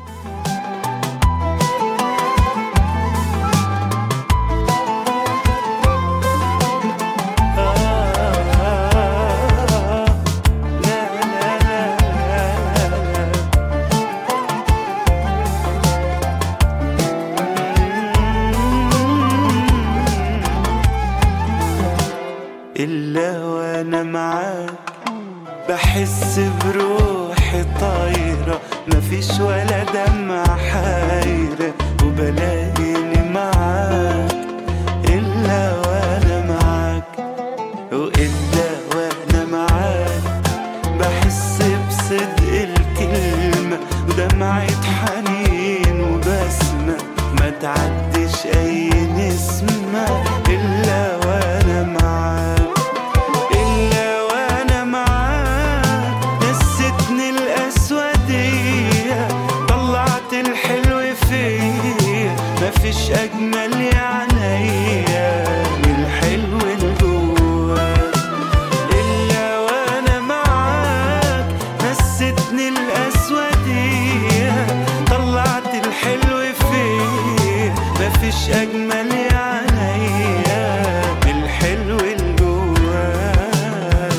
إلا وأنا معاك بحس بروحي طايرة مفيش ولا دمعة حايرة وبلاقيني معاك إلا وأنا معاك وإلا وأنا معاك بحس بصدق الكلمة ودمعة حنين وبسمة ما تعدش أي نسمة إلا وأنا معاك إلا وأنا معاك نستني الأسودية طلعت الحلو فيا مفيش أجمل يا عينيا من الحلو اللي جواك إلا وأنا معاك نستني الأسودية طلعت الحلو فيا مفيش أجمل يا عينيا من الحلو اللي جواك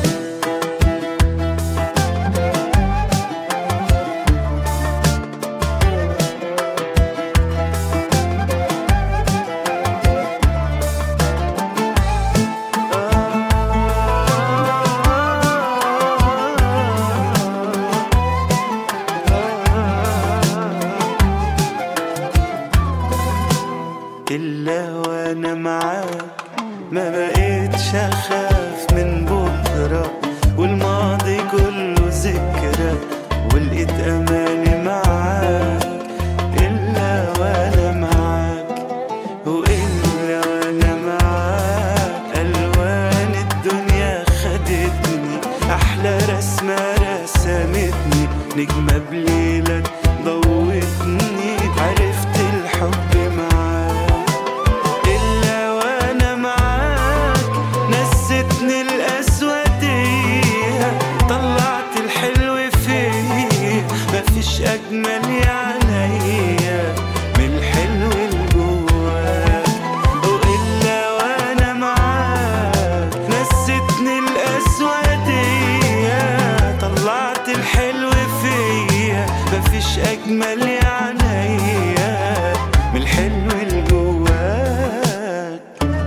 إلا وأنا معاك ما بقيتش أخاف من بكرة والماضي كله ذكرى ولقيت أماني معاك إلا وأنا معاك وإلا وأنا معاك ألوان الدنيا خدتني أحلى رسمة رسمتني نجمة بليلك ضوتني عرفت الحب معاك إلا وأنا معاك نستني الأسودية طلعت الحلو فيا مفيش أجمل يا عينيا من الحلو اللي جواك وإلا وأنا معاك نستني الأسودية طلعت الحلو فيا مفيش أجمل يا عينيا من الحلو اللي جواك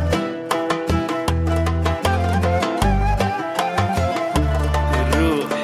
الروح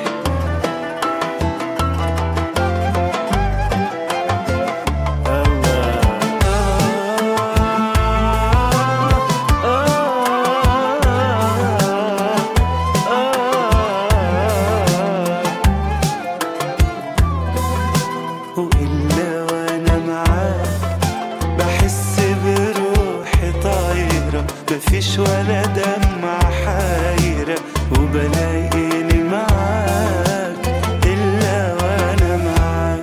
وإلا وأنا معاك بحس بروحي طايرة مفيش ولا دمعة حايرة وبلاقيني معاك إلا وأنا معاك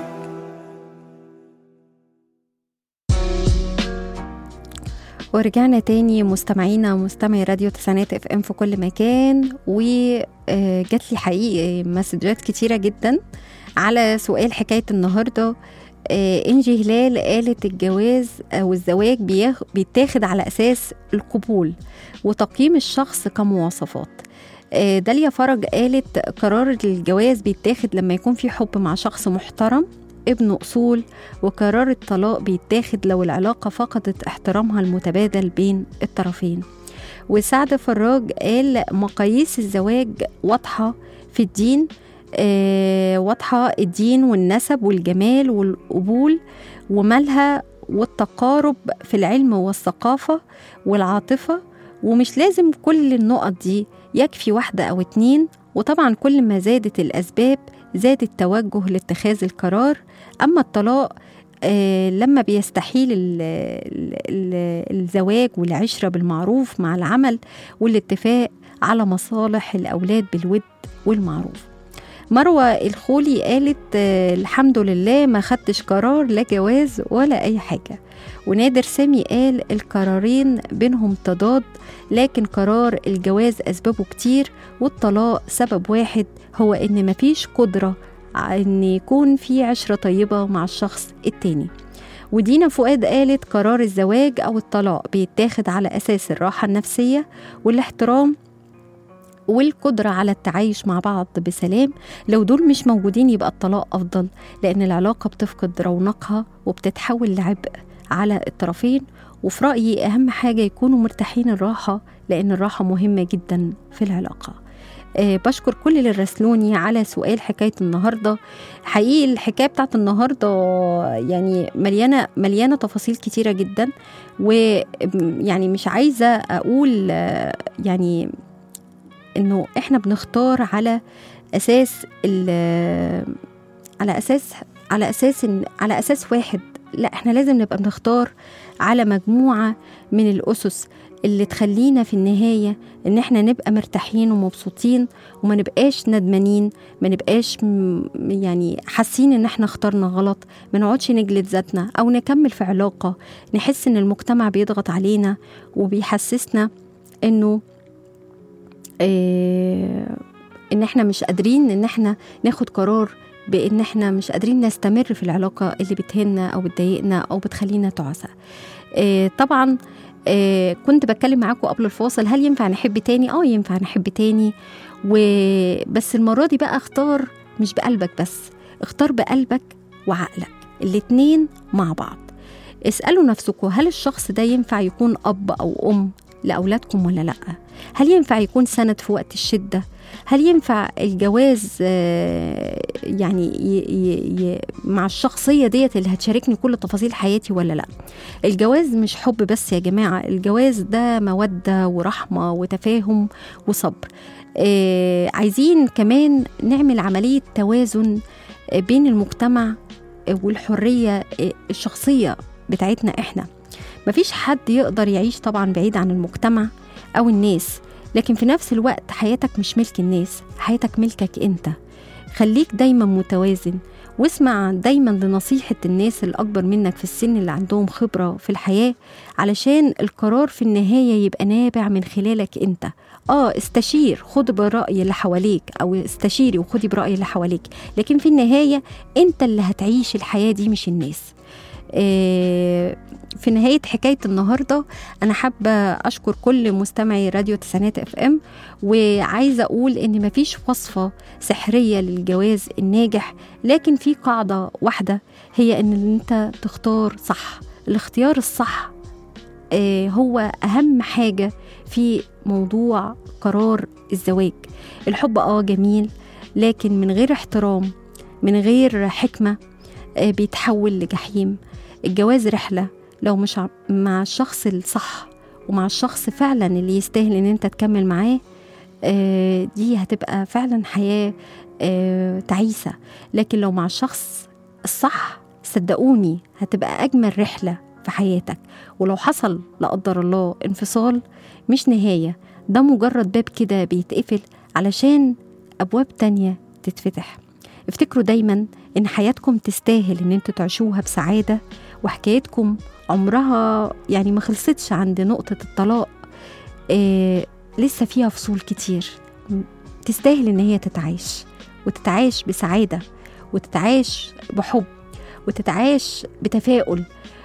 ورجعنا تاني مستمعينا ومستمعي راديو تسعينات اف ام في كل مكان وجات لي حقيقي مسجات كتيرة جدا على سؤال حكاية النهاردة آه، انجي هلال قالت الجواز او الزواج بياخ- بيتاخد على اساس القبول وتقييم الشخص كمواصفات آه، داليا فرج قالت قرار الجواز بيتاخد لما يكون في حب مع شخص محترم ابن أصول وقرار الطلاق بيتاخد لو العلاقة فقدت احترامها المتبادل بين الطرفين وسعد فراج قال مقاييس الزواج واضحة في الدين آه، واضحة الدين والنسب والجمال والقبول ومالها والتقارب في العلم والثقافة والعاطفة ومش لازم كل النقط دي يكفي واحدة أو اتنين وطبعا كل ما زادت الأسباب زاد التوجه لاتخاذ القرار أما الطلاق آه، لما بيستحيل ال- ال- ال- الزواج والعشرة بالمعروف مع العمل والاتفاق على مصالح الأولاد بالود والمعروف مروة الخولي قالت آه، الحمد لله ما خدتش قرار لا جواز ولا أي حاجة ونادر سامي قال القرارين بينهم تضاد لكن قرار الجواز أسبابه كتير والطلاق سبب واحد هو إن مفيش قدرة ع- إن يكون في عشرة طيبة مع الشخص التاني ودينا فؤاد قالت قرار الزواج أو الطلاق بيتاخد على أساس الراحة النفسية والاحترام والقدرة على التعايش مع بعض بسلام لو دول مش موجودين يبقى الطلاق أفضل لأن العلاقة بتفقد رونقها وبتتحول لعبء على الطرفين وفي رأيي أهم حاجة يكونوا مرتاحين الراحة لأن الراحة مهمة جدا في العلاقة أه بشكر كل اللي راسلوني على سؤال حكاية النهاردة حقيقي الحكاية بتاعت النهاردة يعني مليانة مليانة تفاصيل كتيرة جدا ويعني مش عايزة أقول آه، يعني إنه إحنا بنختار على أساس ال- على أساس على أساس إن على أساس واحد لا إحنا لازم نبقى بنختار على مجموعة من الأسس اللي تخلينا في النهاية إن إحنا نبقى مرتاحين ومبسوطين وما نبقاش ندمانين ما نبقاش م- يعني حاسين إن إحنا اخترنا غلط ما نقعدش نجلد ذاتنا أو نكمل في علاقة نحس إن المجتمع بيضغط علينا وبيحسسنا إنه آه إن إحنا مش قادرين إن إحنا ناخد قرار بإن إحنا مش قادرين نستمر في العلاقة اللي بتهنا أو بتضايقنا أو بتخلينا تعسى آه طبعا آه كنت بتكلم معاكم قبل الفاصل هل ينفع نحب تاني اه ينفع نحب تاني وبس المرة دي بقى اختار مش بقلبك بس اختار بقلبك وعقلك الاتنين مع بعض اسألوا نفسكم هل الشخص ده ينفع يكون أب أو أم لأولادكم ولا لأ هل ينفع يكون سند في وقت الشدة هل ينفع الجواز آه، يعني ي ي ي مع الشخصية ديت اللي هتشاركني كل تفاصيل حياتي ولا لا الجواز مش حب بس يا جماعة الجواز ده مودة ورحمة وتفاهم وصبر آه عايزين كمان نعمل عملية توازن آه، بين المجتمع آه، والحرية آه، الشخصية بتاعتنا احنا مفيش حد يقدر يعيش طبعا بعيد عن المجتمع أو الناس لكن في نفس الوقت حياتك مش ملك الناس حياتك ملكك انت خليك دايما متوازن واسمع دايما لنصيحة الناس الأكبر منك في السن اللي عندهم خبرة في الحياة علشان القرار في النهاية يبقى نابع من خلالك انت اه استشير خد برأي اللي حواليك او استشيري وخدي برأي اللي حواليك لكن في النهاية انت اللي هتعيش الحياة دي مش الناس آه، في نهاية حكاية النهاردة أنا حابة أشكر كل مستمعي راديو تسعينات اف ام وعايزة أقول إن مفيش وصفة سحرية للجواز الناجح لكن في قاعدة واحدة هي إن أنت تختار صح الاختيار الصح آه، هو أهم حاجة في موضوع قرار الزواج الحب اه جميل لكن من غير احترام من غير حكمة آه، بيتحول لجحيم الجواز رحلة لو مش ع- مع الشخص الصح ومع الشخص فعلا اللي يستاهل ان انت تكمل معاه آه، دي هتبقى فعلا حياة آه، تعيسة لكن لو مع الشخص الصح صدقوني هتبقى أجمل رحلة في حياتك ولو حصل لا قدر الله انفصال مش نهاية ده مجرد باب كده بيتقفل علشان أبواب تانية تتفتح افتكروا دايما ان حياتكم تستاهل ان انتوا تعيشوها بسعادة وحكايتكم عمرها يعني ما خلصتش عند نقطة الطلاق آه لسه فيها فصول كتير م- تستاهل ان هي تتعاش وتتعاش بسعادة وتتعاش بحب وتتعاش بتفاؤل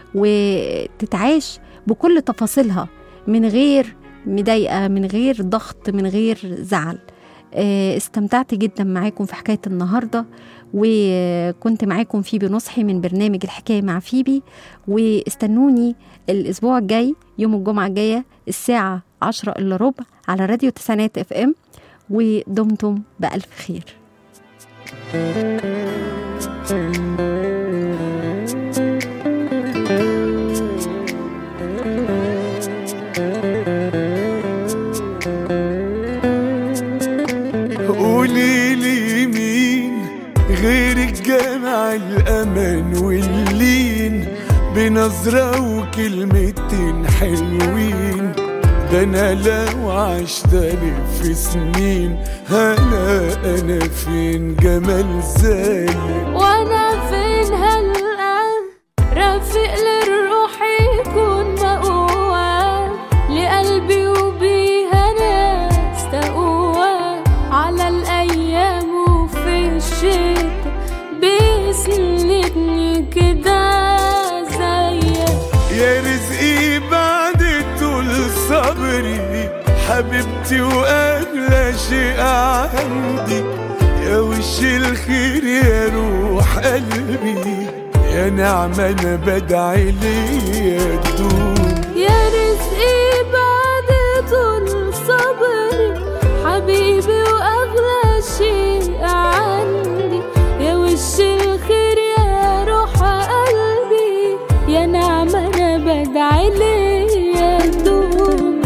وتتعاش بكل تفاصيلها من غير مضايقة من غير ضغط من غير زعل آه، استمتعت جدا معاكم في حكاية النهاردة وكنت معاكم فيبي نصحي من برنامج الحكاية مع فيبي واستنوني الأسبوع الجاي يوم الجمعة الجاية الساعة عشرة إلا ربع على راديو تسعينات اف ام ودمتم بألف خير قولي لي مين غير الجامع الأمان واللين بنظرة وكلمتين حلوين ده أنا لو عشت ألف سنين هلا أنا فين جمال زيك وانا فين هالآن رافق للروح يكون مقوى لقلبي وبيها ناس تقوى على الأيام وفي الشتا بيسندني كده زيك يا رزقي بعد طول صبري حبيبتي واغلى شيء عندي يا وش الخير يا روح قلبي يا نعمة انا بدعي ليا تدوم يا رزقي بعد طول صبري حبيبي واغلى شيء عندي يا وش الخير يا روح قلبي يا نعمة انا بدعي ليا تدوم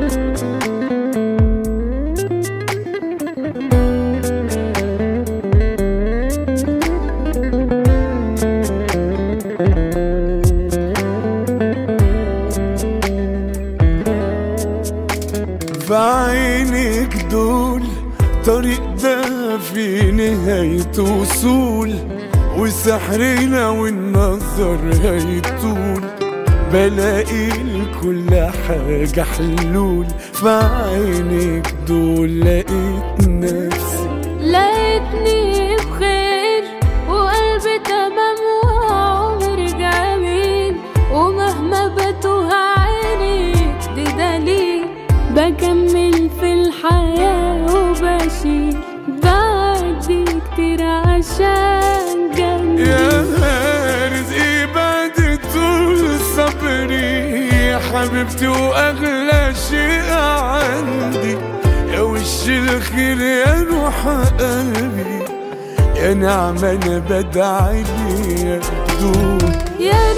في عينك دول طريق ده في نهاية وصول وسحرنا والنظر هيطول بلاقي لكل حاجة حلول في عينك دول لقيت نفسي لقيتني بخير وقلبي تمام وعمر جميل ومهما بتوه عيني دي دليل بكمل في الحياة وبشيل بعدي كتير عشان جنبي يا رزقي بعد طول صبري يا حبيبتي واغلى شيء عندي يا وش الخير يا روح قلبي يا نعمة انا بدعي لي تدوم يا